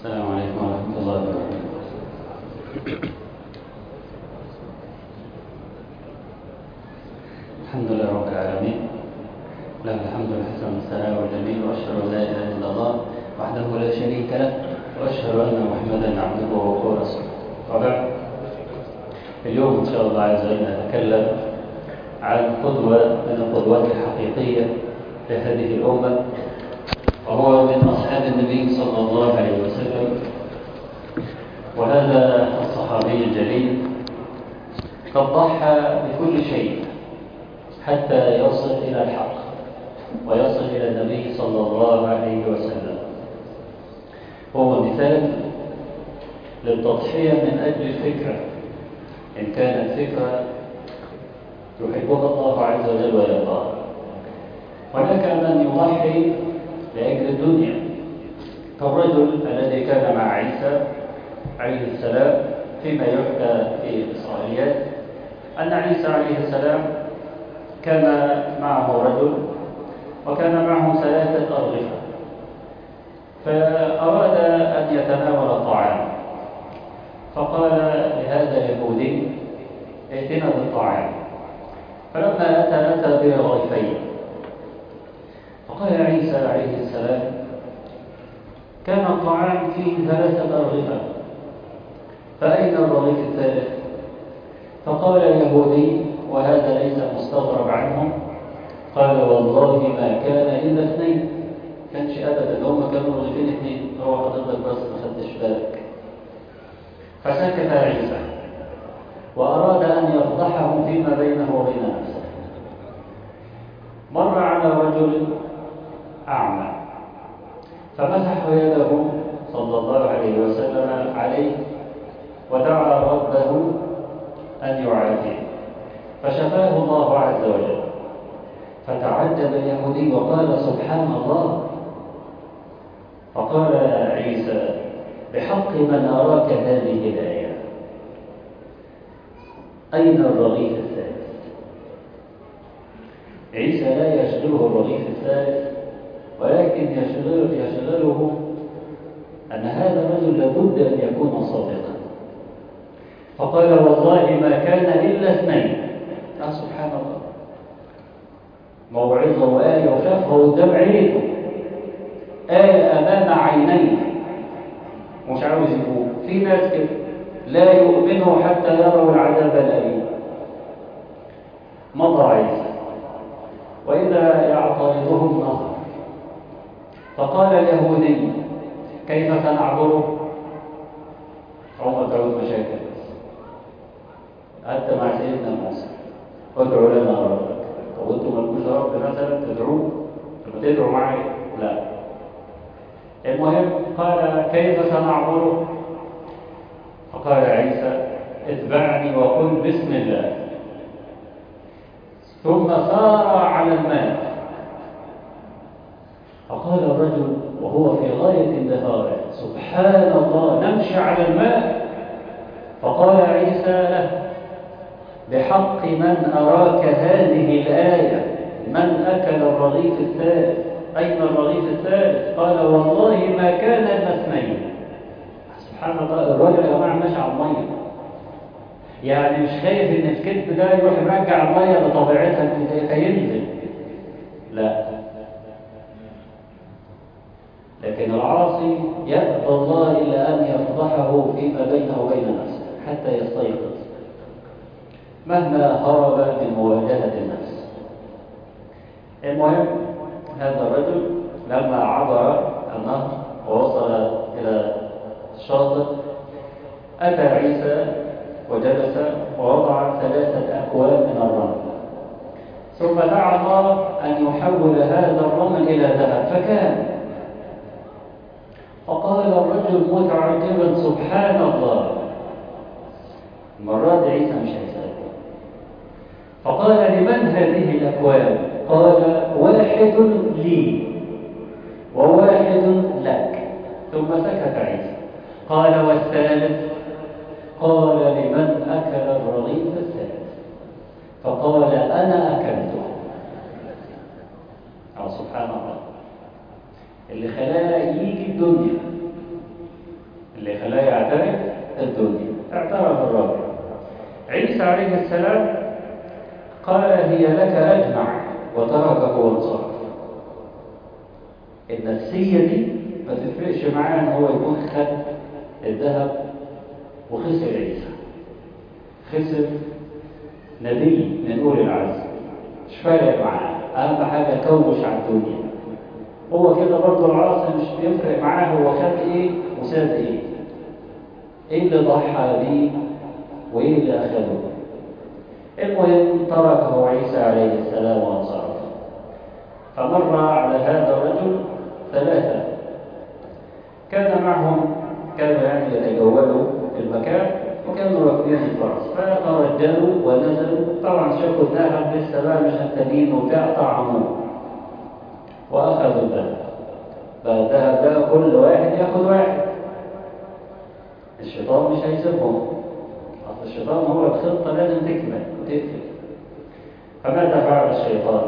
السلام عليكم ورحمة الله وبركاته الحمد لله رب العالمين له الحمد الحسن والثناء والجميل وأشهد أن لا إله إلا الله وحده لا شريك له وأشهد أن محمدا عبده ورسوله وبعد اليوم إن شاء الله عز وجل نتكلم عن قدوة من القدوات الحقيقية لهذه الأمة وهو من أصحاب النبي صلى الله عليه وسلم وهذا الصحابي الجليل قد ضحى بكل شيء حتى يصل إلى الحق ويصل إلى النبي صلى الله عليه وسلم هو مثال للتضحية من أجل الفكرة إن كانت فكرة يحبها الله عز وجل ويرضاها هناك من يضحي لأجل الدنيا كالرجل الذي كان مع عيسى عليه السلام فيما يحكى في الإسرائيليات أن عيسى عليه السلام كان معه رجل وكان معه ثلاثة أرغفة فأراد أن يتناول الطعام فقال لهذا اليهودي ائتنا بالطعام فلما أتى أتى برغيفين فقال عيسى عليه السلام كان الطعام فيه ثلاثة أرغفة فأين الرغيف الثالث فقال اليهودي وهذا ليس مستغرب عنهم قال والله ما كان إلا اثنين كانش أبدا هم كانوا رغيفين اثنين هو حضرتك بس ما خدتش بالك فسكت عيسى وأراد أن يفضحهم فيما بينه وبين نفسه مر على رجل أعمى فمسح يده صلى الله عليه وسلم عليه ودعا ربه أن يعافيه فشفاه الله عز وجل فتعجب اليهودي وقال سبحان الله فقال عيسى بحق من أراك هذه الآية أين الرغيف الثالث عيسى لا يشغله الرغيف الثالث ولكن يشغله, يشغله أن هذا الرجل لابد أن يكون صادقا فقال والله ما كان إلا اثنين آه سبحان الله موعظة وآية وشافها قدام عينه آية أمام عينيه مش عاوز يقول في ناس كده لا يؤمنوا حتى يروا العذاب الأليم مضى عيسى وإذا يعترضهم نهر فقال اليهودي كيف سنعبره عمر تعود مشاكل حتى مع سيدنا موسى ادعوا لنا ربك طب انتم مالكوش رب مثلا تدعوه طب تدعوا معي لا المهم قال كيف سنعبره فقال عيسى اتبعني وقل بسم الله ثم سار على الماء فقال الرجل وهو في غاية اندهاره سبحان الله نمشي على الماء فقال عيسى له بحق من أراك هذه الآية من أكل الرغيف الثالث أين الرغيف الثالث قال والله ما كان إلا اثنين سبحان الله الراجل يا جماعة ماشي على المية يعني مش خايف ان الكذب ده يروح يرجع المية لطبيعتها فينزل لا لكن العاصي يأبى الله إلا أن يفضحه فيما بينه وبين نفسه حتى يستيقظ مهما هرب من مواجهة النفس المهم هذا الرجل لما عبر النهر ووصل إلى الشاطئ أتى عيسى وجلس ووضع ثلاثة أكواب من الرمل ثم دعا الله أن يحول هذا الرمل إلى ذهب فكان فقال الرجل متعجبا سبحان الله المرة دي عيسى مش هيسأل فقال لمن هذه الأكواب قال واحد لي وواحد لك ثم سكت عيسى قال والثالث قال لمن أكل الرغيف الثالث فقال أنا أكلته أو سبحان الله اللي خلاه يجي الدنيا اللي خلاه يعترف الدنيا اعترف الرابع عيسى عليه السلام قال هي لك أجمع وتركه وانصرف النفسية دي ما تفرقش معاه ان هو يكون خد الذهب وخسر عيسى خسر نبي من أولي العزم مش فارق معاه أهم حاجة كوش على الدنيا هو كده برضه العاصي مش بيفرق معاه هو خد إيه وساب إيه إيه اللي ضحى بيه وإيه اللي أخده المهم تركه عيسى عليه السلام وانصرف فمر على هذا الرجل ثلاثة كان معهم كانوا يعني يتجولوا في المكان وكانوا راكبين الفرس فترجلوا ونزلوا طبعا شافوا الذهب لسه بقى مش هتانين وبتاع طعموه واخذوا الذهب فالذهب ده كل واحد ياخد واحد الشيطان مش هيسيبهم اصل الشيطان هو الخطه لازم تكمل وتقفل فماذا فعل الشيطان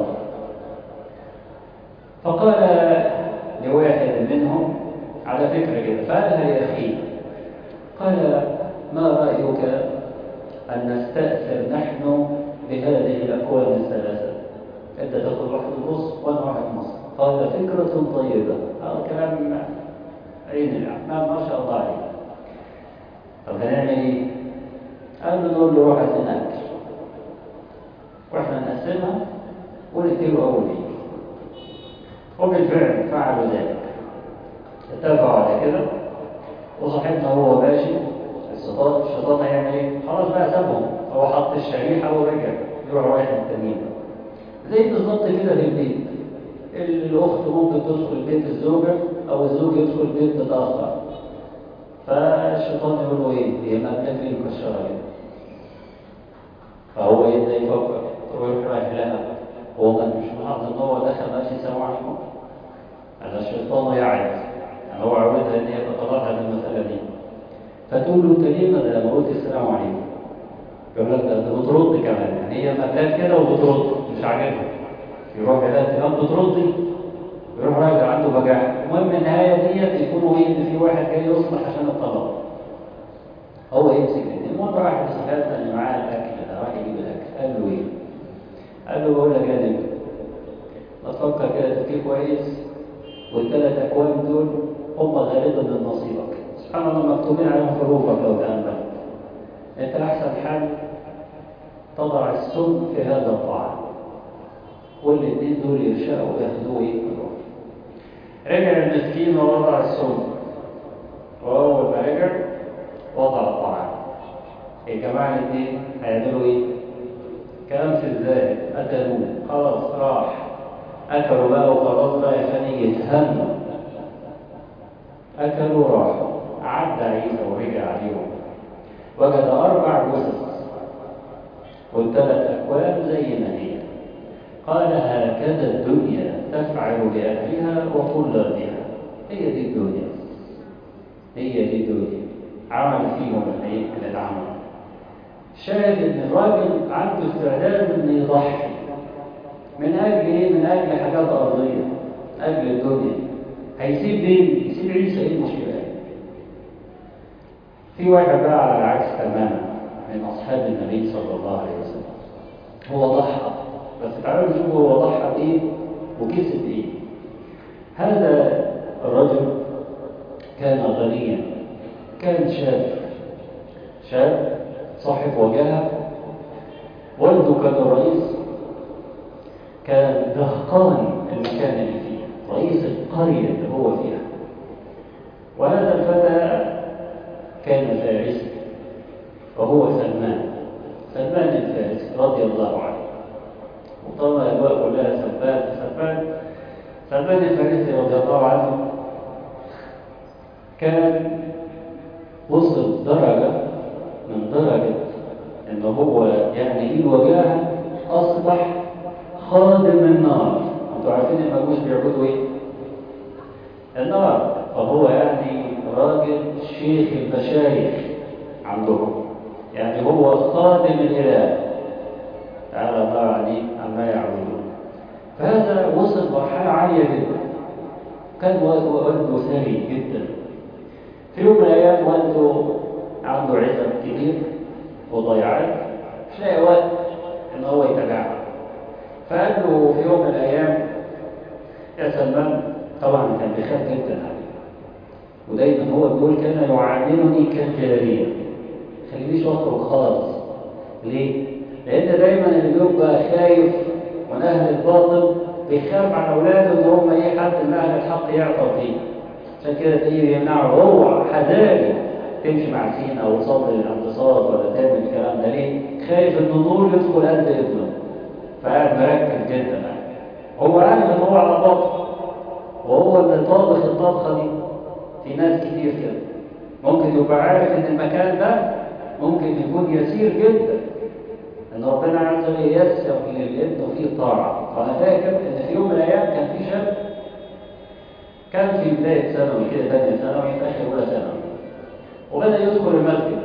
فقال لواحد منهم على فكره كده فقالها يا اخي قال ما رأيك أن نستأثر نحن بهذه الأكوان الثلاثة أنت تأخذ واحد ونص وأنا واحد ونص قال فكرة طيبة هذا كلام عين الأعمال ما شاء الله عليه طب هنعمل إيه؟ قال له نقول له روح عايزين أكل وإحنا نقسمها ونقتله أول يجي وبالفعل فعلوا ذلك اتفقوا على كده وصاحبنا هو ماشي الشيطان الشيطان هيعمل ايه؟ خلاص بقى سابهم هو حط الشريحه ورجع يروح رايح التانيين زي بالظبط كده في البيت الاخت ممكن تدخل بيت الزوجه او الزوج يدخل بيت متاخر فالشيطان يقول له ايه؟ هي مقابلك ليه مكشره كده؟ فهو يبدا يفكر ويروح رايح لها هو ما مش ملاحظ ان هو دخل ماشي السلام عليكم هذا الشيطان يعد يعني هو عودها ان هي تتطلع المساله دي فتقول له انت ليه ما قلت السلام عليكم يقول لك ده بترد كمان يعني هي مقلات كده وبترد مش عاجبها يروح يلاقي كمان بتردي ويروح راجع عنده بجاحه المهم النهايه ديت يكونوا ايه ان في واحد جاي يصلح عشان الطلاق هو يمسك الاثنين المهم راح لصاحبنا اللي معاه الاكل ده راح يجيب الاكل قال له ايه؟ قال له بقول لك يا نجم ما تفكر كده تفكير كويس والثلاث اكوان دول هم غالبا من نصيبك سبحان الله مكتوبين عليهم حروفك لو تأمل انت احسن حال تضع السم في هذا الطعام والاثنين دول يرشقوا وياخدوه ايه رجع المسكين ووضع السم واول ما رجع وضع الطعام الجماعه الاثنين هيعملوا ايه كلام في الزاهد قتلوه خلاص راح اكلوا بقى وخلاص بقى عشان يتهنوا اكلوا راحوا عدى عيسى ورجع عليهم وجد أربع جثث والثلاث أكواب زي ما هي قال هكذا الدنيا تفعل بأهلها وطلابها هي دي الدنيا هي دي الدنيا عمل فيهم الايه العمل شاهد ان الراجل عنده استعداد انه يضحي من اجل ايه؟ من اجل حاجات ارضيه اجل الدنيا هيسيب مين؟ يسيب عيسى ايه المشكله؟ في واحد بقى على العكس تماما من اصحاب النبي صلى الله عليه وسلم هو ضحى بس تعالوا نشوف هو ضحى بايه وكسب ايه هذا الرجل كان غنيا كان شاب شاب صاحب وجاهه والده كان الرئيس كان دهقان المكان اللي فيه رئيس القرية اللي هو فيها وهذا الفتى كان فارسي وهو سلمان سلمان الفارسي رضي الله عنه وطبعا الأجواء كلها سلمان سلمان سلمان الفارسي رضي الله عنه كان وصل درجة من درجة إن هو يعني إيه الوجاهة أصبح خادم النار أنتوا عارفين المجوس بيعبدوا إيه؟ النار فهو يعني راجل شيخ المشايخ عندهم يعني هو خادم الإله تعالى الله عليه عما يعبدون فهذا وصل مرحلة عالية جدا كان والده ثري جدا في يوم من الأيام والده عنده عزم كبير وضيعات مش لاقي وقت إن هو يتابعها فقال له في يوم من الأيام يا سلمان طبعا كان بيخاف جدا عليه ودايما هو بيقول كان يعاملني كالجارية خلينيش اخرج خالص ليه؟ لأن دايما اللي بيبقى خايف من أهل الباطل بيخاف على أولاده إن هم إيه حد من أهل الحق يعطى فيه عشان كده تلاقيه يمنعه هو حذاري تمشي مع سين أو تصلي الانتصار ولا تعمل الكلام ده ليه؟ خايف إن النور يدخل قلب ابنه فقاعد مركز جدا هو عارف إن هو على باطل وهو اللي طابخ الطبخة دي في ناس كتير كده ممكن يبقى عارف ان المكان ده ممكن يكون يسير جدا ان ربنا عز وجل ييسر للابن فيه طاعة وانا فاكر ان في يوم من الايام كان في شاب كان في بداية ثانوي كده ثانية ثانوي في اخر اولى ثانوي وبدأ يدخل المسجد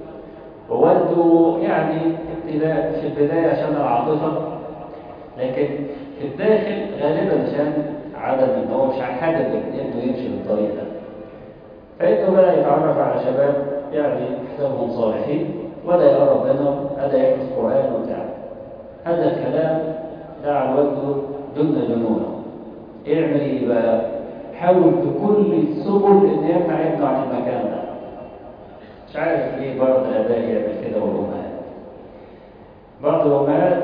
ووالده يعني ابتداء في البداية عشان العاطفة لكن في الداخل غالبا عشان عدم ان هو مش حابب ابنه يمشي بالطريق ده فإنه بدأ يتعرف على شباب يعني حسابهم صالحين وبدأ يقرب منهم بدأ يحفظ قرآن وبتاع هذا الكلام دعا والده ضمن جنونه اعمل ايه بقى؟ حاول بكل السبل ان يمنع ابنه عن المكان ده مش عارف ليه بعض الاباء يعمل كده والامهات بعض الامهات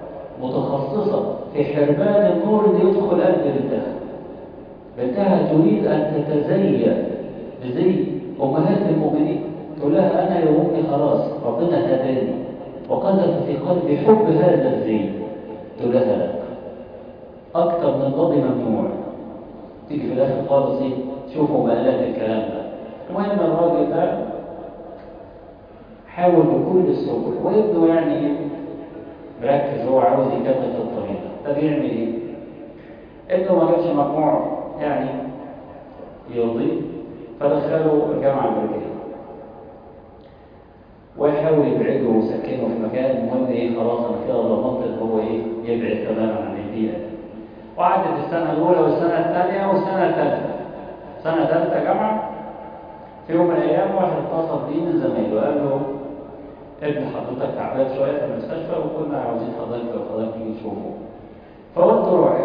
متخصصه في حرمان النور اللي يدخل قلب بنتها بنتها تريد ان تتزين بزي أمهات المؤمنين تقول لها أنا يا أمي خلاص ربنا هداني وقذف في قلبي حب هذا الزي تقول لها لا أكثر من ضد ممنوع تيجي في الآخر خالص إيه شوفوا مآلات الكلام ده المهم الراجل ده حاول بكل السبل وابنه يعني إيه مركز هو عاوز يكمل في الطريق ده طب يعمل إيه؟ ابنه ما جابش مجموع يعني يرضيه فدخلوا الجامعة الأمريكية ويحاول يبعده ويسكنه في مكان المهم ايه خلاص انا كده ضمنت ان هو ايه يبعد تماما عن البيئة وقعدت السنة الأولى والسنة الثانية والسنة الثالثة سنة ثالثة جامعة في يوم من الأيام واحد اتصل بيه من زمايله قال له ابن حضرتك تعبان شوية في المستشفى وكنا عاوزين حضرتك وحضرتك تيجي تشوفه فقلت روح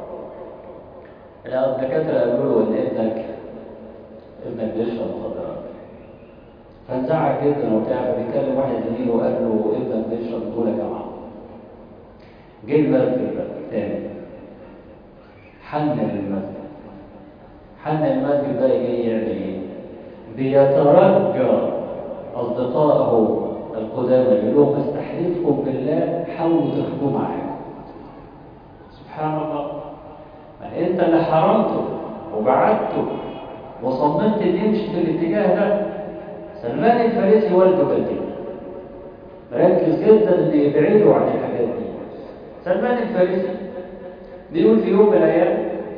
الدكاترة قالوا له إن ابنك ابنك بيشرب مخدرات فانزعج جدا وبتاع فبيكلم واحد زميله وقال له ابنك بيشرب دول جامعه جه المسجد بقى تاني حن للمسجد حن المسجد ده جاي يعمل ايه؟ بيترجى اصدقائه القدامى يقول لهم استحلفكم بالله حاولوا تاخدوه معاكم سبحان الله ما انت اللي حرمته وبعدته وصممت ان يمشي في الاتجاه ده سلمان الفارسي والده كان كده ركز جدا ان يبعدوا عن الحاجات دي سلمان الفارسي بيقول في يوم من الايام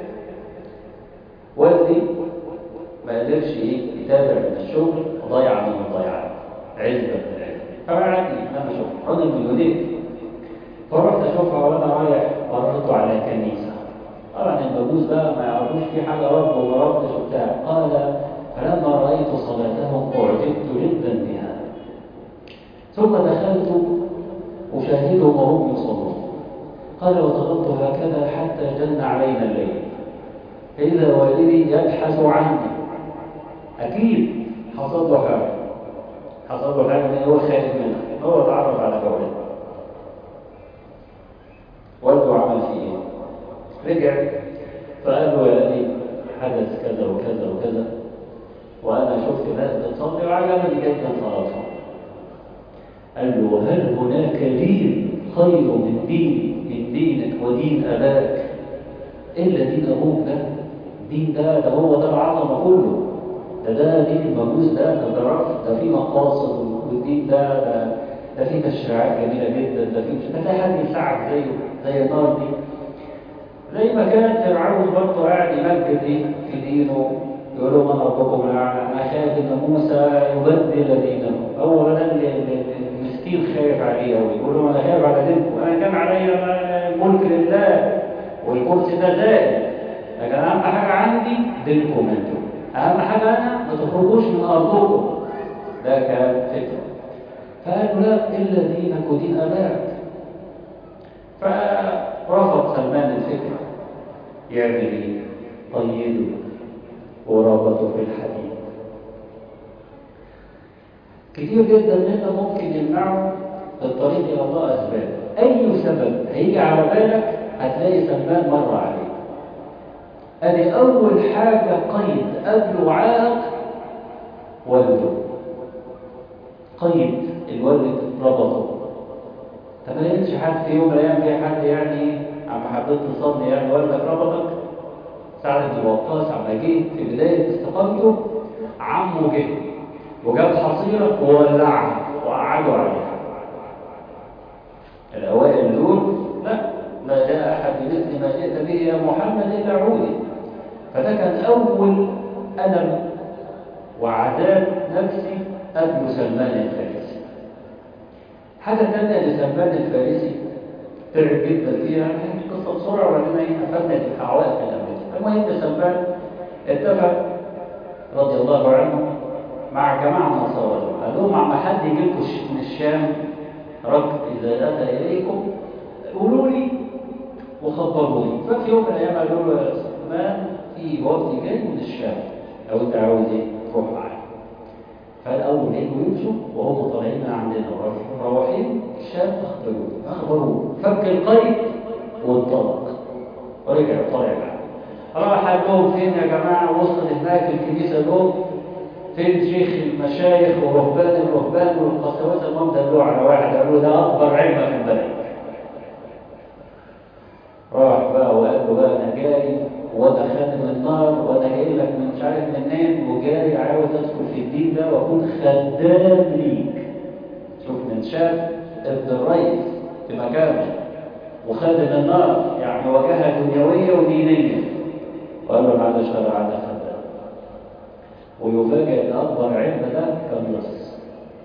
والدي ما قدرش ايه يتابع من الشغل وضيع من الضيعات عزبه من العزبه فبعتني انا اشوف راجل مليونير فرحت اشوفها وانا رايح مرته على كنيسه طبعا المجوس بقى ما يعرفوش في حاجه رب وما ربش وبتاع قال فلما رايت صلاتهم اعجبت جدا بها ثم دخلت اشاهدهم وهم يصلون قال وظللت هكذا حتى جن علينا الليل فاذا والدي يبحث عني اكيد حصل له حاجه حصل له حاجه هو خايف منها هو اتعرف على جوله والده عمل فيه ايه رجع فقال له يا أبي حدث كذا وكذا وكذا وأنا شفت ناس بتصلي وعجبني جدا صلاتهم قال له هل هناك دين خير من دين من دينك ودين أباك إلا دين أبوك ده الدين ده ده هو ده العظمة كله ده ده دين المجوس ده ده ده رف ده فيه مقاصد والدين ده ده ده فيه تشريعات جميلة جدا ده فيه مش هتلاقي حد يساعد زيه زي النار دي زي ما كان فرعون برضه قاعد يمجد ايه في دينه يقول لهم انا ربكم الاعلى انا خايف ان موسى يبدل دينه هو ده اللي المسكين خايف عليه قوي يقول لهم انا خايف على دينكم انا كان عليا الملك لله والكرسي ده زائد لكن اهم حاجه عندي دينكم انتم أهم حاجة أنا ما تخرجوش من أرضكم ده كان فكرة فقالوا لا إلا دينك ودين أباك فرفض سلمان الفكرة يعمل إيه؟ قيده وربطه في الحديد كتير جدا منا ممكن يمنعه الطريق إلى الله أسباب أي سبب هيجي على بالك هتلاقي سلمان مر عليه أدي أول حاجة قيد قبل عائق والده قيد الوالد ربطه طب ما لقيتش حد في يوم من الايام في حد يعني عم حبيت تصلي يعني والدك ربطك سعد بن وقاص عم جه في بدايه استقامته عمه جه وجاب حصيره وولعها وقعدوا عليها الاوائل دول لا ما جاء احد بمثل ما جئت به يا محمد الا عودي فده كان اول الم وعذاب نفسي قبل سلمان الفارسي حاجة تانية لسلمان الفارسي تعب جدا فيها قصة بسرعة وبعدين ايه قفلنا الحوائط الأمريكية المهم سلمان اتفق رضي الله عنه مع جماعة نصارى قال لهم عم حد يجي لكم من الشام ركب إذا أتى إليكم قولوا لي وخبروني ففي يوم من الأيام قالوا له يا سلمان في وفد جاي من الشام لو أنت عاوز إيه تروح معايا فقال أول ما يجوا يمشوا وهم طالعين من عندنا ورايحين الشام أخبروه أخبروه فك القيد وانطلق ورجع طالع معاه راح قال لهم فين يا جماعة وصل هناك الكنيسة لهم فين شيخ المشايخ ورهبان الرهبان والقساوسة المهم دلوه على واحد قالوا ده أكبر علم في البلد راح بقى وقال له بقى أنا جاي وانا خادم النار وانا جاي لك من مش عارف منين وجاي عاوز ادخل في الدين ده واكون خدام ليك شوف من شاف ابن الرئيس في مكانه وخادم النار يعني وجهه دنيويه ودينيه وقال له معلش انا عندك خدام ويفاجئ ان اكبر علم ده كان نص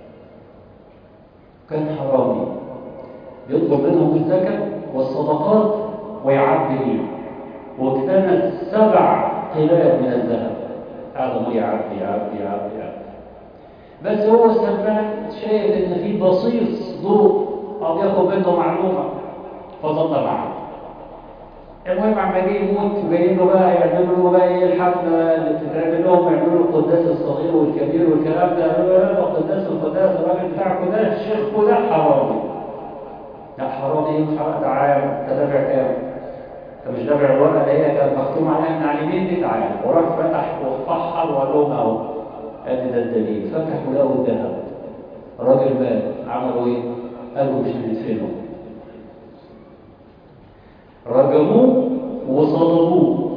كان حرامي يطلب منهم الزكاه والصدقات ويعبي ليه واكتنت سبع قلاب من الذهب هذا يعبي يعبي يعبي يعبي بس هو سلمان شايف ان في بصيص ضوء او ياخد منه معلومه فظل معه المهم عم جه يموت وجايين له بقى يعملوا له بقى ايه الحفله اللي بتتعمل لهم يعملوا له القداس الصغير والكبير والكلام ده قالوا له لا القداس القداس الراجل بتاعكم ده شيخكم ده حرامي لا حرامي ايه ده عام انت دافع كام؟ انت مش دافع الورقه اللي هي كانت مختوم عليها من على اليمين دي تعالى وراح فتح وفحر وقال لهم اهو ادي ده الدليل فتحوا لقوا الذهب الراجل مات عملوا ايه؟ قالوا مش هندفنه رجموه وصلبوه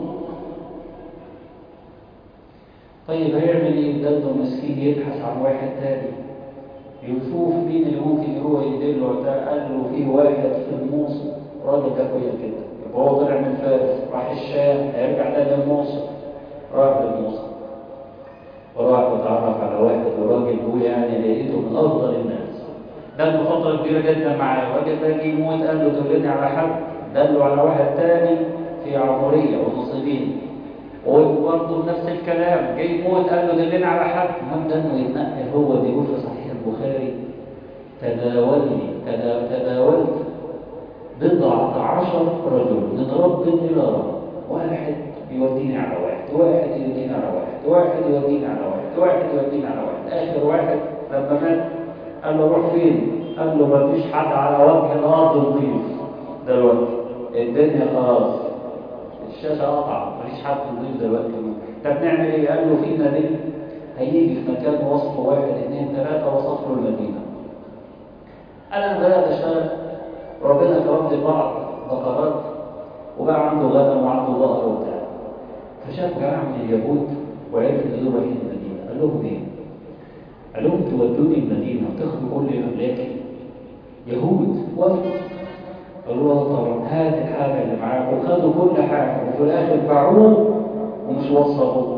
طيب هيعمل ايه ده مسكين يبحث عن واحد تاني يشوف مين اللي ممكن يروح يدله ده قال له في واحد في الموصل راجل ده كويس جدا يبقى هو طلع من فارس راح الشام هيرجع تاني الموصل راح للموصل وراح اتعرف على واحد وراجل هو يعني لقيته من افضل الناس ده فتره كبيره جدا معاه الراجل ده جه يموت قال له دلني على حد دله على واحد تاني في عموريه ونصيبين وبرضه نفس الكلام جه يموت قال له دلني على حد المهم ده انه يتنقل هو بيقول في صحيح البخاري تداولني تداولت بضعة عشر رجل من رب إلى رب واحد يوديني على واحد واحد يوديني على واحد واحد يوديني على واحد واحد يوديني على واحد آخر واحد لما مات قال له روح فين؟ قال له ما فيش حد على وجه الأرض نضيف دلوقتي الدنيا خلاص الشاشة قطع مفيش حد نضيف دلوقتي طب نعمل ايه؟ قال له في نبي هيجي في مكان وصفه واحد اثنين ثلاثة وصف له المدينة أنا بدأت أشتغل ربنا كرمت بعض بقرات وبقى عنده غنم وعنده ظهر وبتاع فشاف جماعة من اليهود وعرف ان دول رايحين المدينة قال لهم ايه؟ قال لهم تودوني المدينة وتاخدوا كل املاكي يهود وفد قالوا له طبعا هات الحاجة اللي معاك وخدوا كل حاجة وفي الآخر باعوه ومش وصلوه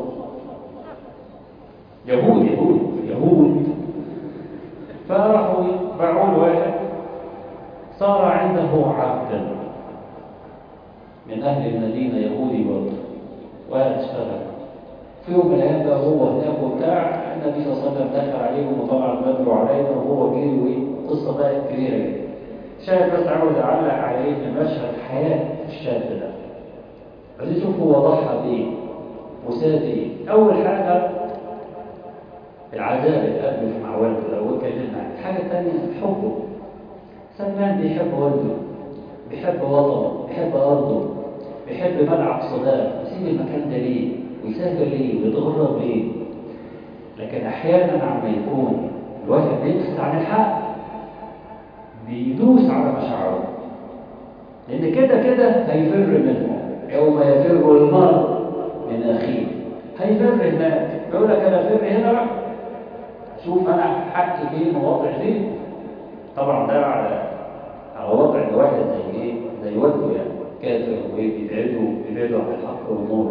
يهود يهود يهود فراحوا باعوا له واحد صار عنده عبدا من أهل المدينة يهودي برضه وقال اشتغل في يوم من الايام بقى هو هناك وبتاع النبي صلى الله عليه وسلم دخل عليهم وطبعا بدروا علينا وهو جري وايه قصه بقى كبيره جدا شايف بس عاوز اعلق على ايه مشهد حياه الشاب ده عايزين نشوف هو ضحى بايه وساد ايه اول حاجه العذاب اللي قبله مع والده لو اتكلمنا عنه الحاجه الثانيه حبه سلمان بيحب والده بيحب وطنه بيحب ارضه بيحب ملعب صدام يسيب المكان ده ليه ويسافر ليه ويتغرب ليه لكن احيانا عما يكون الواحد بيبحث عن الحق بيدوس على مشاعره لان كده كده هيفر منه يوم يفر المرء من اخيه هيفر هناك يقول لك انا فر هنا شوف انا حقي فين ووضعي فين طبعا ده على على وضع ان واحد زي ايه زي والده يعني كافر وبيبعدوا بيبعدوا عن الحق والنور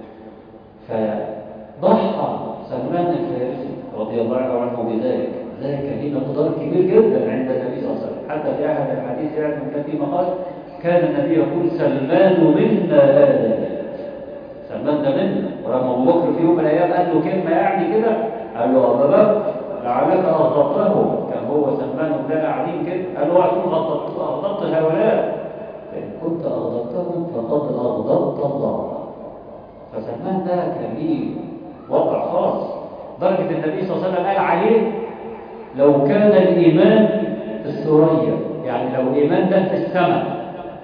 فضحى سلمان الفارسي رضي الله عنه بذلك ذلك ليه مقدار كبير جدا عند النبي صلى الله عليه وسلم حتى في احد الحديث يعني كان في مقال كان النبي يقول سلمان منا هذا سلمان ده منا ولما ابو بكر في يوم من الايام قال له كلمه يعني كده قال له ابا بكر لعلك اغضبته كان هو سلمان وده قاعدين كده قال له اوعى تكون غضبت اغضبت هؤلاء فان كنت اغضبتهم فقد اغضبت الله فسلمان ده كان ليه وضع خاص درجه النبي صلى الله عليه وسلم قال عليه لو كان الايمان في الثريا يعني لو الايمان ده في السماء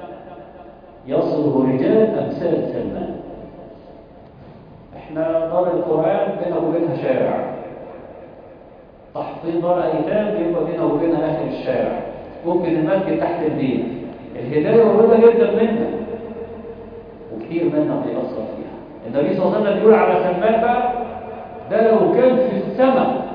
يصله رجال امثال سلمان احنا دار القران بينه وبينها شارع تحفيظ دار ايتام بيبقى بينه وبينها اخر الشارع ممكن المسجد تحت البيت الهدايه قريبه جدا منا وكثير منا بيأثر فيها النبي صلى الله عليه وسلم بيقول على سلمان بقى ده لو كان في السماء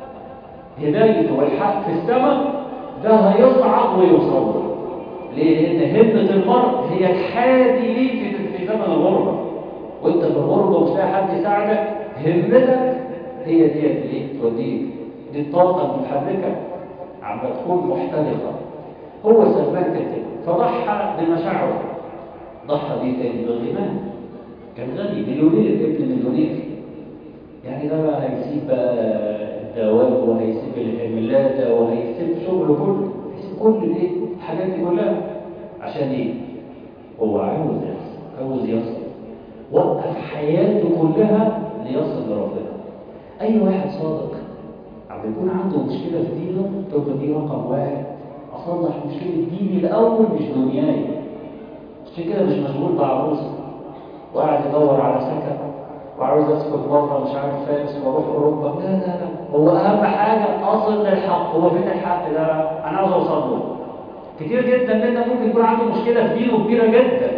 هدايته والحق في السماء ده هيصعد ويوصل ليه؟ لأن همة المرء هي الحادي ليه في في زمن الغربة وانت في الغربة ومش لاقي حد يساعدك همتك هي دي اللي توديك دي الطاقة المحركة عم تكون محترقة هو سلمان كده فضحى بمشاعره ضحى بيه تاني بالغنى كان غني مليونير ابن مليونير يعني ده بقى هيسيب بقى الدواب وهيسيب العملاته وهيسيب شغله كله هيسيب كل الايه الحاجات دي كلها عشان ايه هو عاوز يصل عاوز يصل وقف حياته كلها ليصل لربنا اي واحد صادق عم يكون عنده مشكله في دينه تبقى دي رقم واحد اصلح مشكله ديني الاول مش دنياي عشان كده مش مشغول بعروسه وقاعد يدور على سكن وعاوز اسكت بره مش عارف فارس واروح اوروبا لا لا لا هو اهم حاجه اصل للحق هو فين الحق ده انا عاوز اوصل له كتير جدا منا ممكن يكون عنده مشكله في دينه كبيره جدا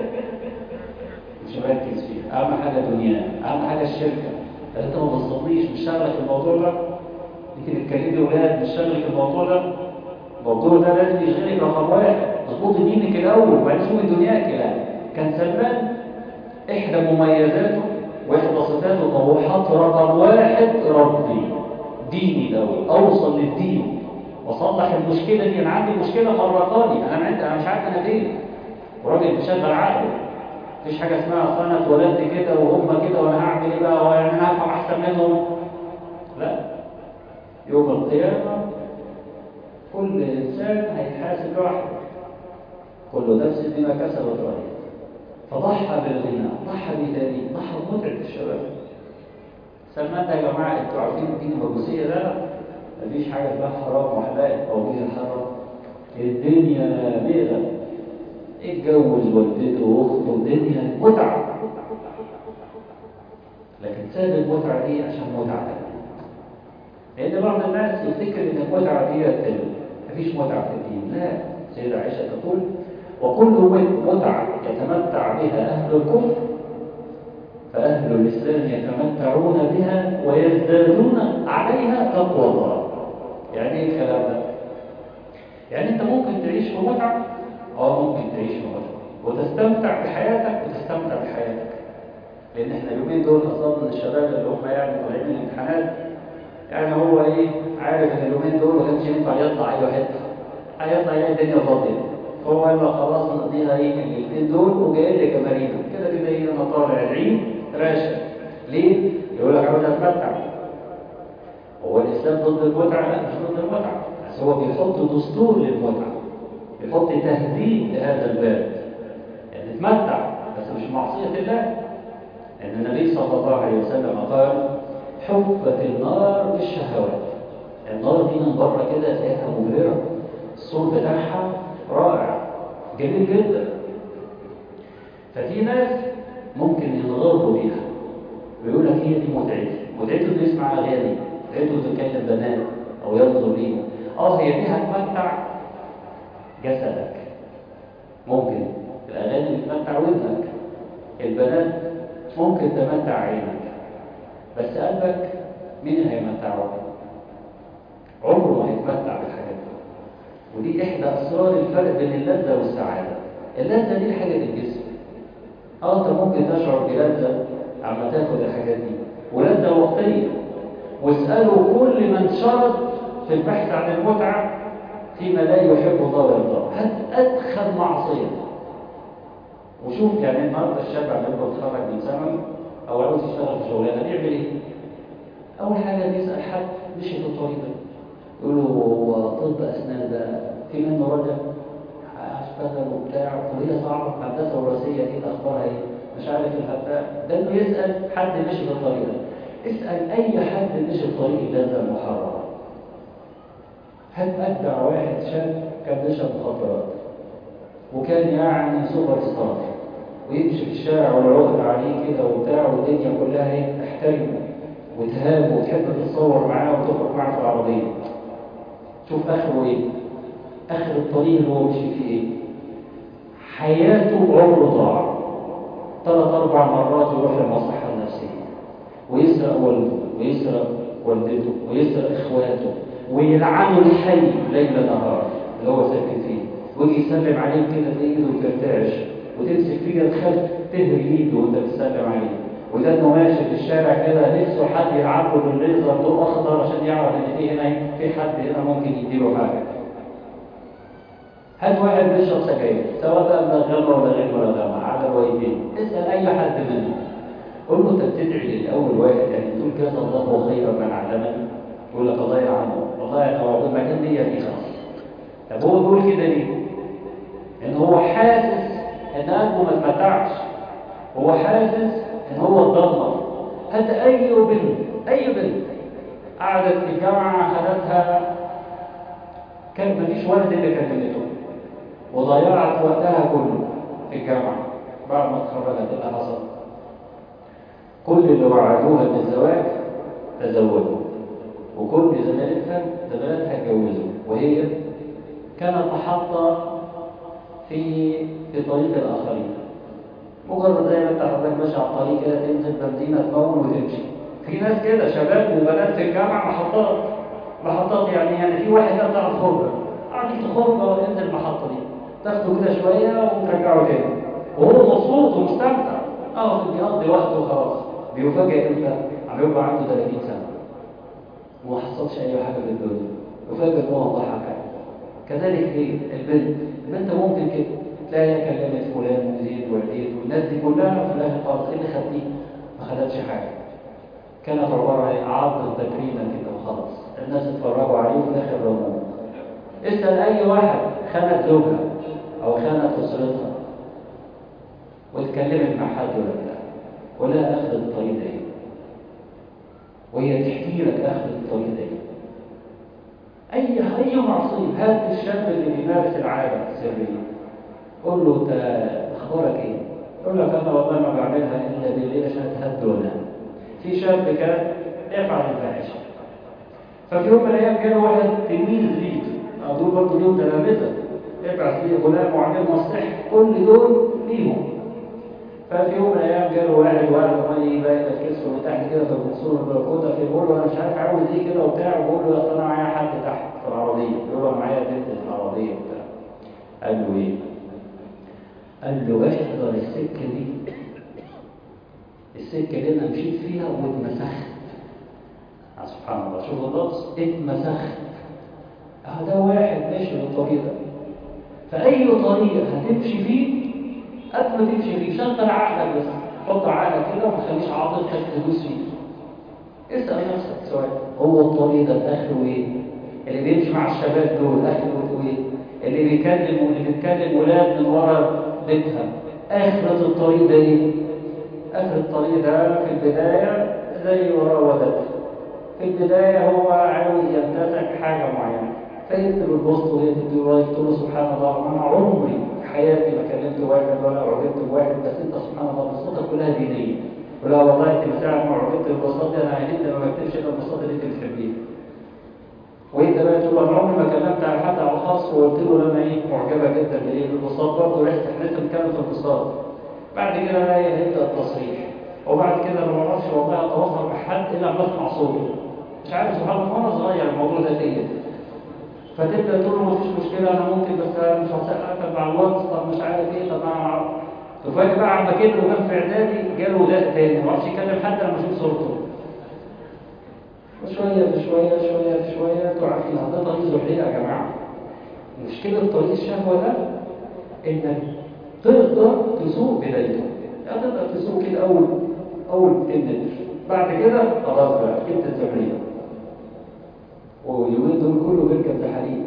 مش مركز فيها اهم حاجه دنياه اهم حاجه الشركه طب انت ما بتصليش مش شغلك في الموضوع ده يمكن تكلمي ولاد مش شغلك في الموضوع ده الموضوع ده لازم يشغلك رقم واحد اظبطي دينك الاول وبعدين شوفي دنياك يعني كان سلمان احدى مميزاته واحدى صفاته طموحات رقم واحد ربي ديني الاول اوصل للدين واصلح المشكله دي انا عندي مشكله فرقاني انا عندي انا مش عارف انا فين وراجل بيشغل عقله مفيش حاجه اسمها اصل انا اتولدت كده وهم كده وانا هعمل ايه بقى وانا انا هفهم احسن منهم لا يوم القيامه كل انسان هيتحاسب لوحده كل نفس بما كسبت رهينه فضحى بالغنى ضحى بتاني ضحى بمتعة الشباب سلمان ده يا جماعة انتوا عارفين الدين المجوسية ده مفيش حاجة اسمها حرام وحلال أو بيه الحرام الدنيا بيغة اتجوز والدته واخته الدنيا متعة لكن ساب المتعة دي عشان متعة تانية لأن بعض الناس يفتكر إن المتعة دي مفيش متعة في الدين لا سيدة عائشة تقول وكل متعة يتمتع بها أهل الكفر فأهل الإسلام يتمتعون بها ويزدادون عليها تقوى الله يعني ايه الكلام ده؟ يعني انت ممكن تعيش في متعة اه ممكن تعيش في متعة وتستمتع بحياتك وتستمتع بحياتك لان احنا اليومين دول اظن الشباب اللي هم يعني طالعين من الامتحانات يعني هو ايه عارف ان اليومين دول ما كانش ينفع يطلع اي حته هيطلع يلاقي الدنيا فاضيه فهو قال له خلاص نقضيها ايه الليلتين دول وجاي لي كمارينا كده كده ايه انا طالع العيد راشد ليه؟ يقول لك عاوز اتمتع هو الاسلام ضد المتعه لا مش ضد المتعه بس هو بيحط دستور للمتعه بيحط تهديد لهذا الباب يعني اتمتع بس مش معصيه الله لان النبي صلى الله عليه وسلم قال حفت النار بالشهوات النار دي من بره كده تلاقيها مبهره الصوت بتاعها رائع جميل جدا ففي ناس ممكن ينغروا بيها ويقول لك هي دي متعتي متعته انه يسمع اغاني متعته انه يكلم بنات او ينظر ليهم اه هي دي هتمتع جسدك ممكن الاغاني بتمتع ودنك البنات ممكن تمتع عينك بس قلبك مين اللي هيمتعه عمره ما هيتمتع بالحاجات دي ودي احدى اسرار الفرق بين اللذه والسعاده اللذه دي حاجه للجسم اه انت ممكن تشعر بلذه عما تاخد الحاجات دي ولذه وقتيه واسالوا كل من شرط في البحث عن المتعه فيما لا يحب الله ويرضاه هات ادخل معصيه وشوف يعني النهارده الشاب اللي بيتخرج من ثانوي او عاوز يشتغل في شغلانه بيعمل ايه؟ اول حاجه بيسال حد مشي في الطريق ده يقول له هو طب اسنان ده في منه رجع هشتغل وبتاع وهي صعبه هندسه وراثيه ايه اخبارها ايه؟ مش عارف الهباء ده انه يسال حد مشي في الطريق ده اسال اي حد مشي في طريق اللذه المحرره هات ابدع واحد شاب كان بيشرب مخدرات وكان يعني سوبر ستار ويمشي في الشارع والعقد عليه كده وبتاع والدنيا كلها ايه تحترمه وتهابه وتحب تتصور معاه وتخرج معاه في العربيه شوف اخره ايه اخر الطريق اللي هو مشي فيه ايه حياته عمره ضاع ثلاث اربع مرات يروح للمصحه النفسيه ويسرق والده ويسرق والدته ويسرق اخواته ويلعنه الحي ليل نهار اللي هو ساكن فيه ويجي يسلم عليه كده تلاقي ايده ترتعش وتمسك فيه الخلف تهري ايده وانت بتسلم عليه وده انه ماشي في الشارع كده نفسه حد يلعب له بالليزر ضوء اخضر عشان يعرف ان في هنا في حد هنا ممكن يديله حاجه. هات واحد بيشرب سجاير سواء بقى من الغمه ولا غير ملغمه على الوالدين اسال اي حد منهم قول له انت بتدعي للاول واحد يعني تقول جزا الله خيرا من علمني يقول لك الله يرحمه والله انا هو المكان دي فيه خلاص طب هو بيقول كده ليه؟ ان هو حاسس ان قلبه ما اتمتعش هو حاسس ان هو اتدمر هات اي بنت اي بنت قعدت في الجامعه خدتها كان مفيش ولد اللي كلمته وضيعت وقتها كله في الجامعه بعد ما اتخرجت اللي حصل كل اللي وعدوها بالزواج تزوجوا وكل زميلتها زميلتها اتجوزوا وهي كانت محطة في في طريق الآخرين مجرد زي ما انت حضرتك ماشي على الطريق كده تنزل بنزينة تمون وتمشي في ناس كده شباب وبنات في الجامعة محطات محطات يعني يعني في واحد يقطع الخرجة قاعد في خرجة وينزل المحطة دي تاخده كده شوية وترجعه تاني وهو مبسوط ومستمتع اه بيقضي وقته وخلاص بيفاجئ امتى؟ عم يبقى عنده 30 سنة وما حصلش أي حاجة في الدنيا وفاجئ إن هو ضحك كذلك ايه البنت البنت ممكن كده تلاقي كلمت فلان وزيد وعيد والناس دي كلها في الاخر خالص ايه اللي خدتيه ما خدتش حاجه كانت عباره عن عرض تكريما كده وخلاص الناس اتفرجوا عليه وفي الاخر رموه اسال اي واحد خانت زوجها او خانت اسرتها واتكلمت مع حد ولا لا ولا اخذت الطريق ده ايه وهي تحكي لك اخذت الطريق ده ايه اي اي معصيه هات الشاب اللي بيمارس العاده السريه قول له انت اخبارك ايه يقول لك انا والله ما بعملها الا بالليل عشان اتهد وانام في شاب كان يفعل الفاحشه ففي يوم من الايام كان واحد تلميذ ليه دول برضه ليهم تلامذه يبعث ليه غلام وعليه مصلح كل دول ليهم ففي يوم من الايام جاله واحد وقال له مالي باين الكسر من تحت كده في المنصور البركوته في بيقول له انا مش عارف عاوز ايه كده وبتاع وبقول له اصل انا معايا حد تحت في العربيه يقول له معايا بنت في العربيه وبتاع قال له ايه؟ قال له احضر السكه دي السكه دي انا مشيت فيها واتمسخت سبحان الله شوف اللفظ اتمسخت اه ده واحد ماشي بالطريق ده فاي طريق هتمشي فيه قبل ما تمشي فيه شغل عقلك بس حط عقلك كده وما تخليش عاطفتك تدوس فيه اسأل نفسك سؤال هو الطريق ده اخره ايه اللي بيمشي مع الشباب دول اخره ايه اللي بيكلم واللي بيتكلم ولاد من ورا بيتها اخرة الطريق ده ايه اخر الطريق ده في البداية زي وراودته في البداية هو عاوز يمتلك حاجة معينة فيكتب البوست ويكتب الرايت تقول له سبحان الله انا عمري في حياتي ما كلمت واحد ولا عجبت بواحد بس انت سبحان الله بصتك كلها دينيه ولا والله انت من ساعه ما عجبت البساط دي انا عرفت ما بكتبش الا البساط اللي انت بتحبيه وانت بقى تقول انا عمري ما كلمت على حد على خاص وقلت له انا ايه معجبه جدا بايه بالبساط برضه رحت احنا لسه بنتكلم في البساط بعد كده بقى هيبدا التصريح وبعد كده ما اعرفش والله اتواصل مع حد الا بسمع صوته مش عارف سبحان الله وانا صغير الموضوع ده ليا فتبدا تقول له مفيش مشكله انا ممكن بس مش هسالك مع الواتس طب مش عارف ايه طب انا اعرف تفاجئ بقى عم كبر وكان في اعدادي جاله داء تاني ما عرفش يكلم حد لما اشوف صورته شويه بشويه شويه بشويه انتوا عارفين ده طريق زحلية يا جماعه مشكله طريق الشهوه ده انك تقدر تسوق بدايته يعني تقدر تسوق كده اول اول 2 متر بعد كده خلاص بقى جبت الزحلية واليومين دول كله بيركب زحاليق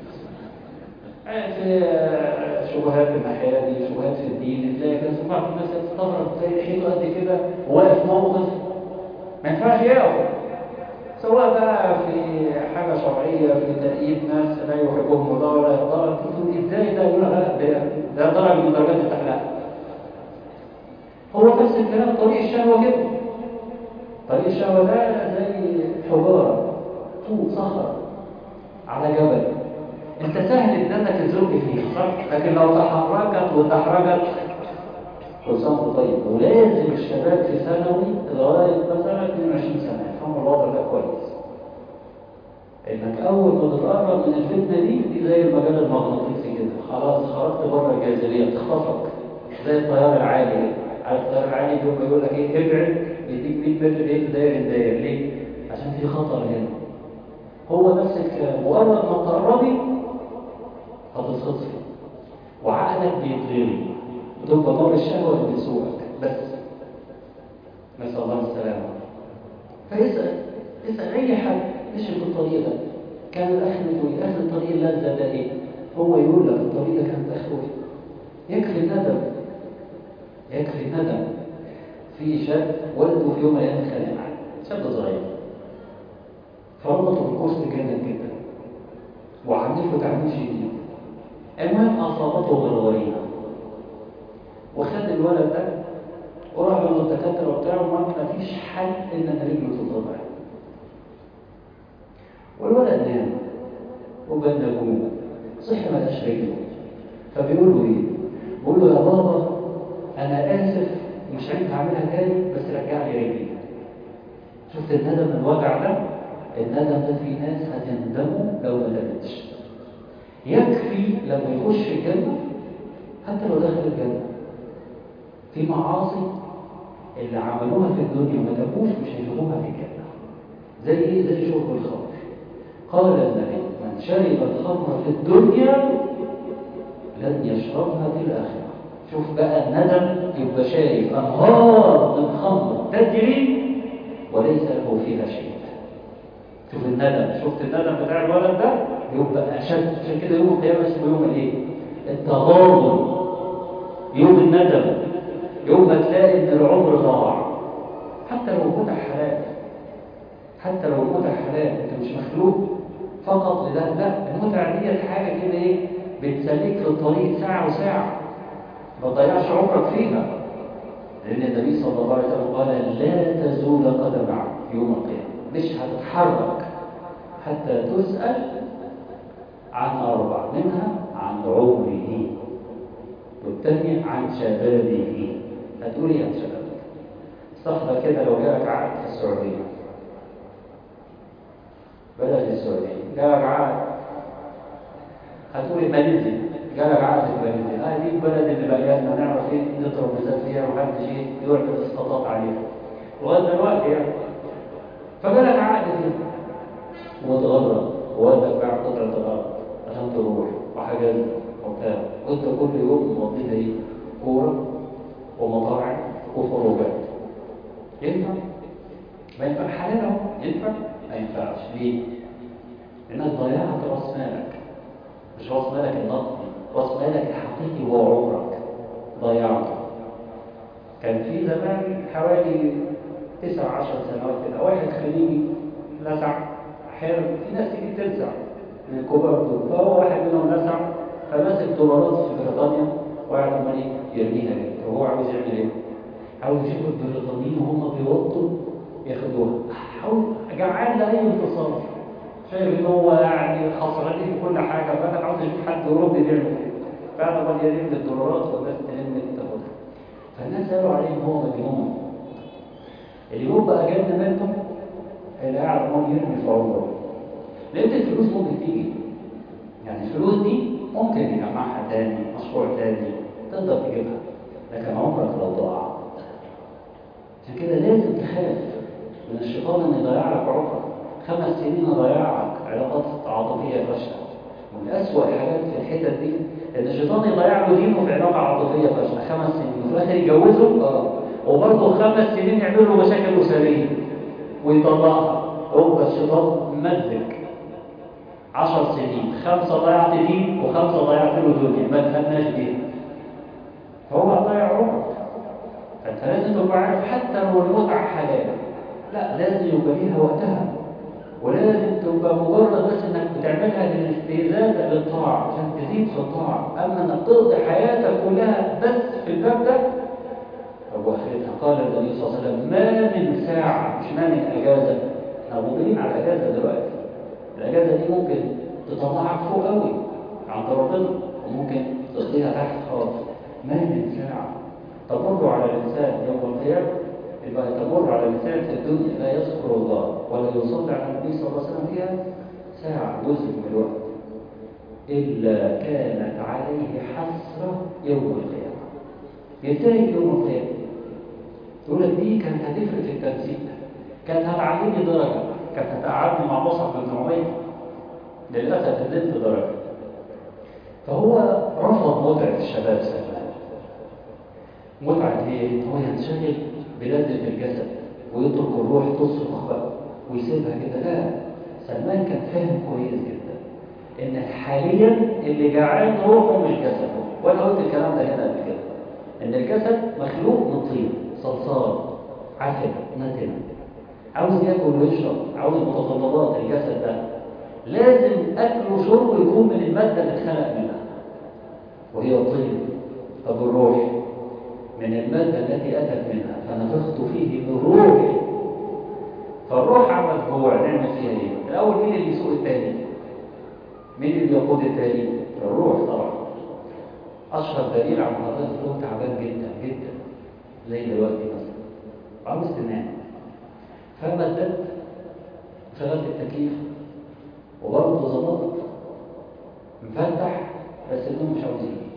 في شبهات الناحية دي شبهات في الدين تلاقي كان بعض الناس تستغرب تلاقي حيله قد كده واقف موقف ما ينفعش يقف سواء بقى في حاجة شرعية في تأييد ناس لا يحبهم الله ولا يرضى تقول ازاي ده يقول لا ده درجة من درجات الأخلاق هو نفس الكلام طريق الشهوة كده طريق الشهوة ده زي حجارة طوب صخرة على جبل انت سهل ان انك تزق فيه صح لكن لو تحركت وتحركت كل سنه وانت طيب ولازم الشباب في ثانوي لغايه مثلا 22 سنه يفهموا الوضع ده كويس انك اول ما تتقرب من الفتنه دي دي زي المجال المغناطيسي كده خلاص خرجت بره الجاذبيه تخطفك زي الطيار العالي عارف الطيار العالي يوم يقول لك ايه ابعد بيديك 100 متر ايه داير داير ليه؟ عشان في خطر هنا هو نفس الكلام مجرد ما تقربي هتتخطفي وعقلك بيتغير وتبقى نار الشهوة اللي بتسوقك بس نسأل الله السلامة فاسأل اسأل أي حد مشي في الطريق ده كان الآخر ايه؟ آخر الطريق اللذة ده إيه؟ هو يقول لك الطريق ده كانت آخره إيه؟ يكفي الندم يكفي الندم في شاب والده في يوم من الأيام اتخانق معاه شاب صغير فربطه بالكرسي جامد جدا وعنفه تعميم شديد المهم أصابته غرغرينة وخد الولد ده وراح له الدكاترة وبتاع وما فيش حل إلا إن رجله تتقطع والولد نام وبدا جنوب صحي ما لقاش رجله فبيقول له إيه؟ بيقول له يا بابا أنا آسف مش عارف أعملها تاني بس رجع لي رجلي شفت الندم الوجع ده؟ الندم ده في ناس هتندموا لو ما ندمتش يكفي لما يخش الجنة حتى لو دخل الجنة في معاصي اللي عملوها في الدنيا ما تبوش مش هيشوفوها في الجنة زي ايه زي شرب الخمر قال النبي من شرب الخمر في الدنيا لن يشربها في الآخرة شوف بقى الندم يبقى شايف أنهار من خمر تجري وليس له فيها شيء شوف الندم شفت الندم بتاع الولد ده يبقى أشد عشان كده يوم القيامة اسمه يوم الايه؟ التغاضن يوم الندم يوم ما تلاقي ان العمر ضاع حتى لو المتع حلال حتى لو المتع حلال انت مش مخلوق فقط لده لا المتع دي حاجه كده ايه بتسليك في الطريق ساعه وساعه ما تضيعش عمرك فيها لان النبي صلى الله عليه وسلم قال لا تزول قدم عبد يوم القيامه مش هتتحرك حتى تسال عن اربع منها عن عمره والثانيه عن شبابه هتقول ايه عن شبابك استحضر كده لو جالك عقد في السعوديه بلد السعوديه جالك عقد هتقول ماليزيا جالك عقد في ماليزيا اه دي البلد اللي بقينا نعرف ايه نضرب مثال فيها ومحدش ايه يعمل اسقاطات عليها لغايه دلوقتي يعني فجالك عقد فيه واتغرب ووالدك باع قطعه الارض عشان تروح وحجزت وبتاع وانت كل يوم مقضيها ايه؟ كوره ومطاعم وخروجات ينفع؟ ما ينفع حلال اهو ينفع ما ينفعش ليه لانك ضيعت راس مالك مش راس مالك النقدي راس مالك الحقيقي هو عمرك ضيعته كان في زمان حوالي تسع عشر سنوات كده واحد خليجي لسع احيانا في ناس تيجي تلسع من الكبار دول فهو واحد منهم لسع فمسك دولارات في بريطانيا وقعد عمال يرميها كده وهو عاوز يعمل ايه؟ عاوز يشوف البريطانيين وهم بيوطوا ياخدوها عاوز جعان لاي انتصار شايف ان هو يعني خسران في كل حاجه فانا عاوز اشوف حد اوروبي بيعمل كده فانا قد يلم الدولارات والناس تلم تاخدها فالناس قالوا عليه ان هو مجنون اليوم بقى جالنا منكم اللي قاعد عمال يرمي في عمره لقيت الفلوس ممكن تيجي يعني الفلوس دي ممكن يجمعها تاني مشروع تاني تقدر تجيبها لكن عمرك لو ضاع عشان كده لازم تخاف من الشيطان ان يضيع لك عمرك خمس سنين يضيعك علاقات عاطفيه فاشله ومن اسوء الحاجات في الحتت دي ان الشيطان يضيع له دينه في علاقه عاطفيه فاشله خمس سنين وفي الاخر يتجوزه اه وبرضه خمس سنين يعمل له مشاكل اسريه ويطلقها هو الشيطان مزج عشر سنين خمسة ضيعت دين وخمسة ضيعت له دنيا ما دخلناش دين فهو هتضيع عمرك فانت لازم تبقى عارف حتى لو المتعة حلال لا لازم يبقى ليها وقتها ولازم تبقى مجرد بس انك بتعملها للاستهزاء للطاعة عشان تزيد في الطاعة اما انك تقضي حياتك كلها بس في الباب ده طب واخرتها قال النبي صلى الله عليه وسلم ما من ساعة مش ما من اجازة احنا مقبلين على الاجازة دلوقتي الاجازة دي ممكن تطلعك فوق قوي عند ربنا وممكن تقضيها تحت خالص ما من ساعة تمر على الإنسان يوم القيامة يبقى تمر على الإنسان في الدنيا لا يذكر الله ولا يصلي على النبي صلى الله عليه وسلم فيها ساعة جزء من الوقت إلا كانت عليه حسرة يوم القيامة ينتهي يوم القيامة يقول لك دي كانت هتفرق في التنسيق كانت هتعلمني درجة كانت هتقعدني مع مصعب بن عمير للأسف نزلت درجة فهو رفض متعة الشباب سلمان متعة ايه؟ هو ينشغل بلذة الجسد ويترك الروح تصرخ بقى ويسيبها كده لا سلمان كان فاهم كويس جدا ان حاليا اللي جعان روحه مش جسده وانا قلت الكلام ده هنا قبل كده ان الجسد مخلوق من طين صلصال عفن نتن عاوز ياكل ويشرب عاوز متطلبات الجسد ده لازم اكل وشرب يكون من الماده اللي اتخلق منها وهي الطين طب الروح من المادة التي أتت منها فنفخت فيه من روحي فالروح عمل جوع نعمل فيها ايه؟ الأول مين اللي يسوق التاني؟ مين اللي يقود التاني؟ الروح طبعا أشهر دليل على حضرتك تكون تعبان جدا جدا زي دلوقتي مثلا عاوز تنام فمددت وشغلت التكييف وبرضه ظبطت مفتح بس النوم مش عاوز يجي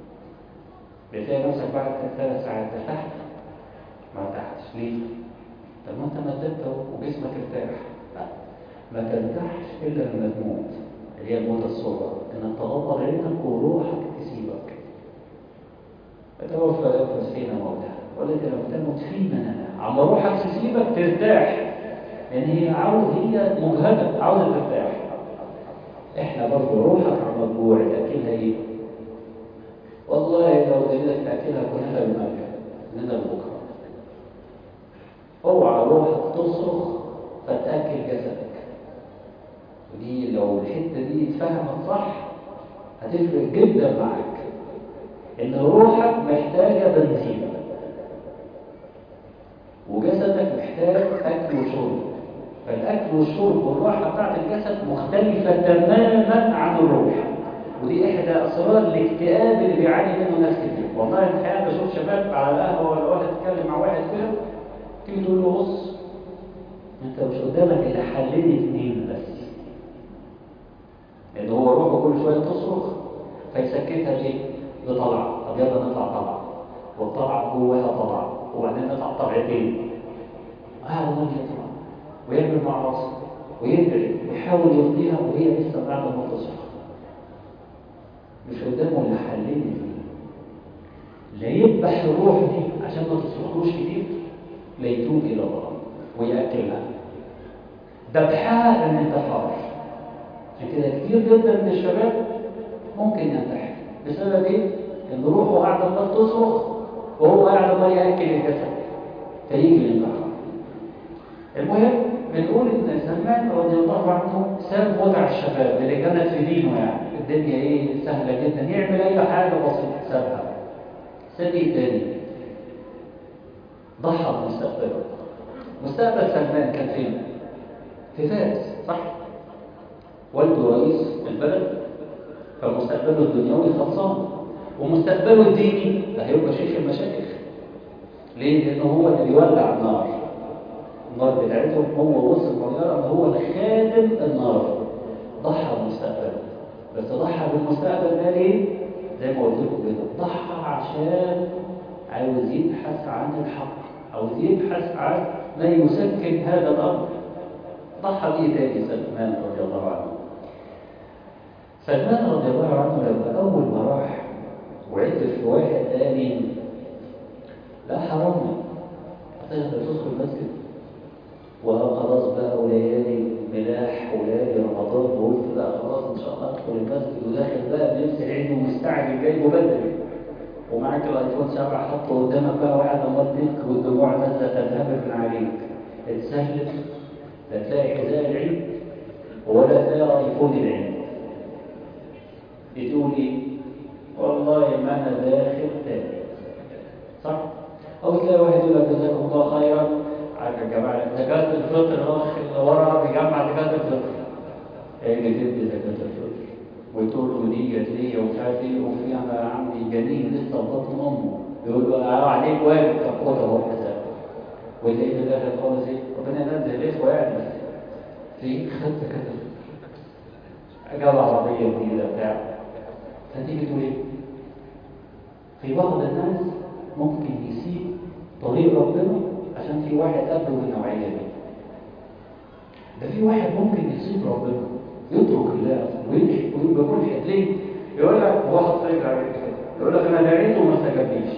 بتلاقي نفسك بعد ثلاث ساعات ارتحت ما ارتحتش ليه؟ طب ما انت مددت اهو وجسمك ارتاح لا ما ترتاحش الا لما تموت اللي هي الموت الصغرى انك تغطى عينك وروحك تسيبك فتوفى ينفس فينا موتها والتي لم تمت في منامها عم روحك تسيبك ترتاح لان هي عاوز هي مجهده عاوزه ترتاح احنا برضه روحك عم تجوع تاكلها ايه؟ والله لو قدرت تاكلها كلها بمكة من بكره اوعى روحك تصرخ فتاكل جسدك ودي لو الحته دي اتفهمت صح هتفرق جدا معاك ان روحك محتاجه بنزين وجسدك محتاج اكل وشرب فالاكل والشرب والراحه بتاعت الجسد مختلفه تماما عن الروح ودي احدى اسرار الاكتئاب اللي بيعاني منه ناس كتير والله الحقيقه بشوف شباب على القهوه ولا واحد يتكلم مع واحد كده تيجي تقول له بص انت مش قدامك الا حلين اثنين بس لان هو روحه كل شويه تصرخ فيسكتها ليه؟ بطلعه طب يلا نطلع طلعه والطلعه جواها طلعه وبعدين نطلع طلعتين اه والله يطلع ويعمل معاصي ويدعي ويحاول يرضيها وهي لسه بعد ما تصرخ مش قدامه الا حلين اثنين لا يذبح الروح دي عشان ما تصرخوش كتير لا يتوب الى الله ويأكلها ذبحها للانتحار عشان كده كتير جدا من الشباب ممكن ينتحر بسبب ايه؟ ان روحه قاعده عمال تصرخ وهو قاعد عمال ياكل الجسد فيجي الانتحار المهم بنقول ان سلمان رضي الله عنه ساب وضع الشباب اللي كانت في دينه يعني الدنيا ايه سهله جدا يعمل اي حاجه بسيطه سابها ساب ايه تاني ضحى بمستقبله مستقبل سلمان كان فين؟ في فارس صح؟ والده رئيس البلد فمستقبله الدنيوي خلصان ومستقبله الديني ده هيبقى شيخ المشايخ ليه؟ لأنه هو اللي بيولع النار النار بتاعتهم هو وصل مرحلة ان هو خادم النار ضحى بمستقبله بس ضحى بالمستقبل ده ليه؟ زي ما قلت لكم كده ضحى عشان عاوز يبحث عن الحق عاوز يبحث عن ما يسكن هذا الامر ضحى بيه تاني سلمان رضي الله عنه سلمان رضي الله عنه لما اول ما راح وعدت في واحد قال لي لا حرام هتقدر تدخل المسجد وخلاص بقى وليالي ملاح وليالي رمضان وقلت بقى خلاص ان شاء الله ادخل المسجد وداخل بقى بلبس العيد ومستعجل جاي بدري ومعاك الايفون 7 حاطه قدامك بقى وقاعد عمال تبكي والدموع نازله تنهمر من عليك اتسهل لا تلاقي حذاء العيد ولا تلاقي ايفون العيد بتقول ايه؟ والله ما انا داخل تاني صح؟ او تلاقي واحد يقول لك جزاكم الله خيرا عارف يا جماعه زكاه الفطر الاخ اللي ورا بيجمع زكاه الفطر اللي تدي زكاه الفطر وتقول له دي جت ليا ومش عارف ايه وفي انا عندي جنين لسه في بطن امه يقول له اه عليك واجب طب خد اهو الحساب وتلاقيه في الاخر خالص ايه ربنا ينزل الاخوه يعني بس تلاقيه خد زكاه الفطر جاب عربيه جديده بتاع فتيجي تقول ايه؟ في بعض الناس ممكن يسيب طريق ربنا عشان في واحد قبله بالنوعية دي ده في واحد ممكن يسيب ربنا يترك الله ويمشي ويبقى ملحد ليه؟ يقول لك واحد طيب عليك يقول لك انا دعيت وما استجابليش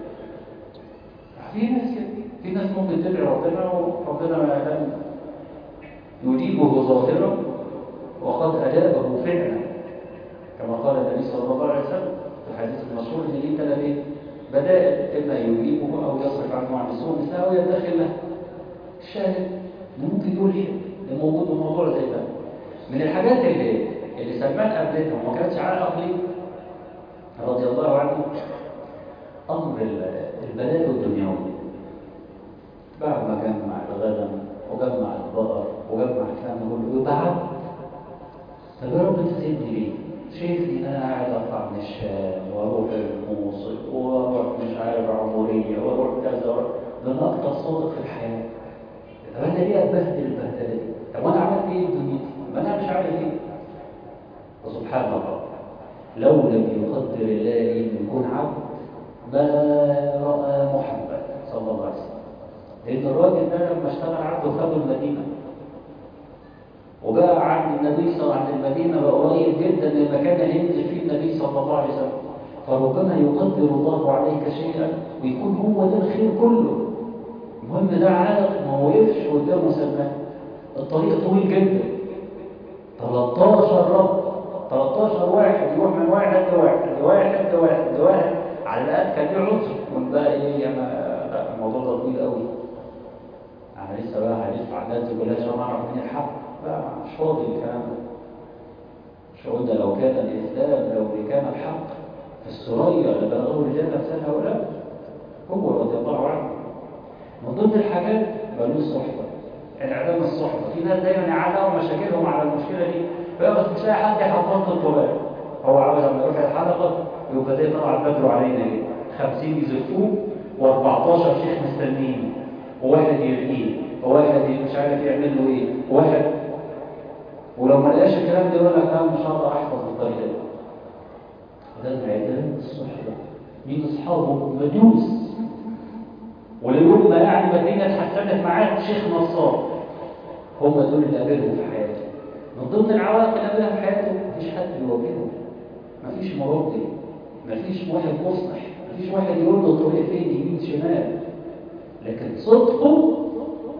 في ناس كده في ناس ممكن تدعي ربنا وربنا لم يجيبه ظاهرا وقد اجابه فعلا كما قال النبي صلى الله عليه وسلم في الحديث المشهور ان دي ثلاث ايه؟ بدائل إما يجيبه أو يصرف عنه عن السوء مثله أو يدخل له الشاهد ممكن يقول إيه موجود الموضوع زي ده من الحاجات اللي اللي سلمان قابلتها وما كانتش عائق ليه رضي الله عنه أمر البلاء الدنيوي بعد ما جمع الغنم وجمع البقر وجمع الكلام ده كله يبقى عبد طب يا رب انت سيبني ليه؟ شايفني ان انا قاعد اطلع من الشام واروح الموصل واروح مش عارف عموريه واروح كذا واروح ده انا اكتر صادق في الحياه طب انا ليه اتبهدل البهدله دي؟ طب وانا عملت ايه في دنيتي؟ ما انا مش عارف ايه وسبحان الله لو لم يقدر الله لي ان يكون عبد ما راى محمد صلى الله عليه وسلم لان الراجل ده لما اشتغل عبده خده المدينه وبقى عن النبي صلى الله عليه وسلم المدينة بقى قريب جدا من المكان اللي ينزل فيه النبي صلى الله عليه وسلم فربما يقدر الله عليك شيئا ويكون هو ده الخير كله المهم ده عارف ما وقفش قدامه سلمان الطريق طويل جدا 13 رب 13 واحد يروح من واحد لواحد لواحد لواحد لواحد على الاقل كان ليه عذر يقول بقى ايه انا لا الموضوع ده طويل قوي انا لسه بقى هندفع الناس دي كلها عشان اعرف مين الحق لا مش فاضي الكلام ده مش قلنا لو كان الإسلام لو كان الحق في السرية لبلغه الرجال نفسها هؤلاء هو رضي الله عنه من ضمن الحاجات بنو الصحبة انعدام الصحبة في ناس دايما يعلقوا مشاكلهم على المشكلة دي فيقول بس مش لاقي حد يحفظ الطلاب هو عاوز لما يروح الحلقة يبقى زي طلع البدر علينا ايه 50 يزفوه و14 شيخ مستنين وواحد يرقيه وواحد مش عارف يعمل له ايه وواحد ولو ما لقاش الكلام ده يقول لك انا مش هقدر احفظ بالطريقه دي ده انعدام الصحبه مين اصحابه مجوس وليقول ما يعني ما الدنيا اتحسنت معاه شيخ نصار هم دول اللي قابلهم في حياته من ضمن العوائق اللي قابلها في حياته مفيش حد يواجهه مفيش مربي مفيش واحد مصلح مفيش واحد يقول له الطريق فين يمين شمال لكن صدقه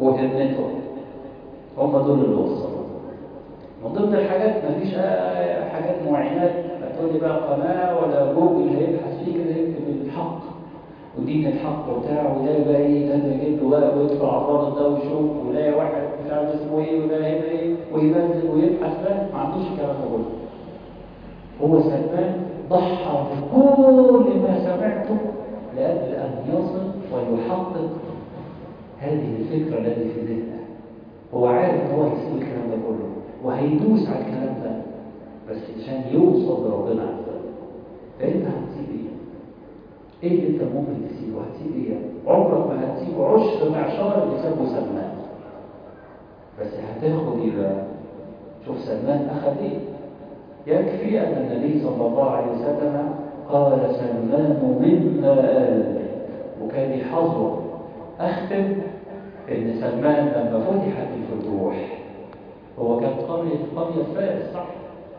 وهمته هم دول اللي وصلوا من ضمن الحاجات مفيش آه حاجات معينات هتقول لي بقى قناة ولا جوجل هيبحث فيه كده يكتب الحق ودين الحق وبتاع ويلاقي بقى ايه ده يجيب له بقى ويدخل على الفاضل ده ويشوف ويلاقي واحد مش عارف اسمه ايه وده هنا ايه وينزل ويبحث ده ما عندوش الكلام ده كله هو سلمان ضحى بكل ما سمعته لأجل أن يصل ويحقق هذه الفكرة التي في ذهنه هو عارف ان هو هيسيب الكلام ده كله وهيدوس على الكلام ده بس عشان يوصل لربنا عز وجل فانت هتسيب ايه؟ ايه اللي انت ممكن تسيبه؟ هتسيب ايه؟ عمرك ما هتسيب عشر معشار اللي سابه سلمان بس هتاخد ايه بقى؟ شوف سلمان اخذ ايه؟ يكفي ان النبي صلى الله عليه وسلم قال سلمان مما آل وكان يحظه اختم ان سلمان لما فتحت الفتوح هو كان قرية قرية فارس صح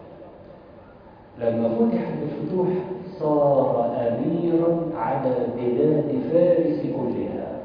لما فتحت الفتوح صار أميرا على بلاد فارس كلها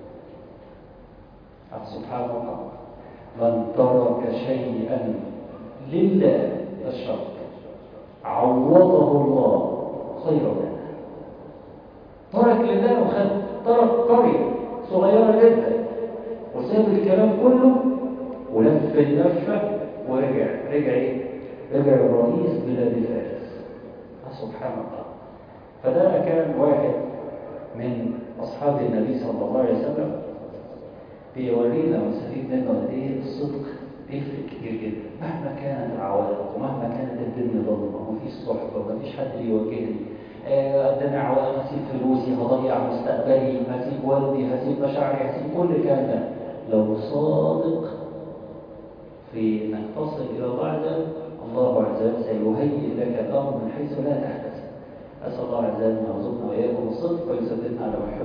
سبحان الله من ترك شيئا لله الشرط عوضه الله خيرا منه ترك لله وخد ترك قرية صغيرة جدا وساب الكلام كله ولف اللفة ورجع رجع ايه؟ رجع رئيس بلاد فارس سبحان الله فده كان واحد من أصحاب النبي صلى الله عليه وسلم بيورينا ونستفيد منه قد ايه الصدق بيفرق كتير جدا مهما كانت العوائق ومهما كانت الدنيا ضلمه ومفيش صحبه ومفيش حد بيوجهني قدامي عوائق هسيب فلوسي هضيع مستقبلي هسيب والدي هسيب مشاعري هسيب كل الكلام ده لو صادق في انك تصل الى الله عز وجل الله عز وجل سيهيئ لك الامر من حيث لا تحتسب اسال الله عز وجل ان يرزقنا واياكم الصدق ويثبتنا على محبه